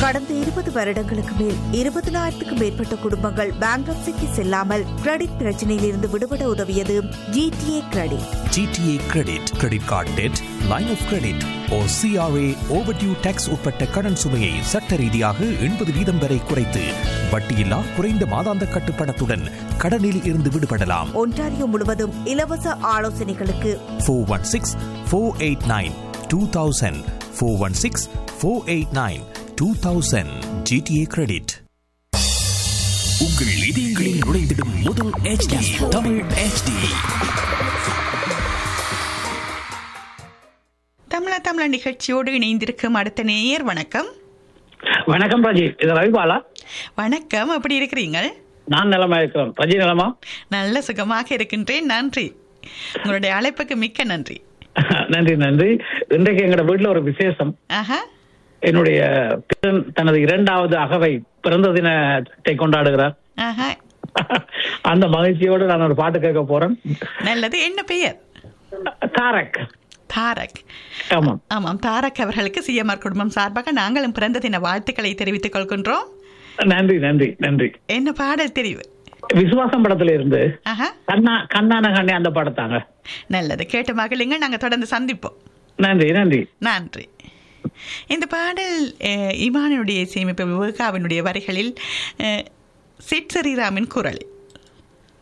கடந்த இருபது வருடங்களுக்கு மேல் இருபதனாயிரத்துக்கும் மேற்பட்ட குடும்பங்கள் பேங்க்ரப்சிக்கு செல்லாமல் கிரெடிட் பிரச்சனையில் இருந்து விடுபட உதவியது GTA credit GTA credit credit card debt line of credit ஓ சிஆர்ஏ ஓவர்டியூ டேக்ஸ் உட்பட்ட கடன் சுமையை சட்ட ரீதியாக எண்பது வீதம் வரை குறைத்து வட்டியில்லா குறைந்த மாதாந்த கட்டுப்பணத்துடன் கடனில் இருந்து விடுபடலாம் ஒன்டாரியோ முழுவதும் இலவச ஆலோசனைகளுக்கு four one six four eight nine two thousand four one six four eight nine two thousand GTA credit உங்கள் இதயங்களில் நுழைந்திடும் முதல் HD தமிழ் HD தமிழா தமிழா நிகழ்ச்சியோடு இணைந்திருக்கும் அடுத்த நேயர் வணக்கம் வணக்கம் ராஜி இது ரவிபாலா வணக்கம் எப்படி இருக்கிறீங்க நான் நலமா இருக்கிறேன் ரஜி நலமா நல்ல சுகமாக இருக்கின்றேன் நன்றி உங்களுடைய அழைப்புக்கு மிக்க நன்றி நன்றி நன்றி இன்றைக்கு எங்கட வீட்டுல ஒரு விசேஷம் ஆஹா என்னுடைய பிறன் தனது இரண்டாவது அகவை பிறந்த தினத்தை கொண்டாடுகிறார் ஆஹா அந்த மகிழ்ச்சியோடு நான் ஒரு பாட்டு கேட்க போறேன் நல்லது என்ன பெயர் தாரக் தாரக் ஆமா ஆமாம் தாரக் அவர்களுக்கு சிஎம்ஆர் குடும்பம் சார்பாக நாங்களும் பிறந்த தின வாழ்த்துக்களை தெரிவித்துக் கொள்கின்றோம் நன்றி நன்றி நன்றி என்ன பாடல் தெரிவு விசுவாசம் படத்துல இருந்து ஆஹா கண்ணா கண்ணான கண்ணே அந்த படத்தாங்க நல்லது கேட்ட மகளுங்க நாங்கள் தொடர்ந்து சந்திப்போம் நன்றி நன்றி நன்றி இந்த பாடல் அஹ், இமானுடைய இசையமைப்பு விவேகாவினுடைய வரிகளில் அஹ், சிட் ஸ்ரீராமின் குரல்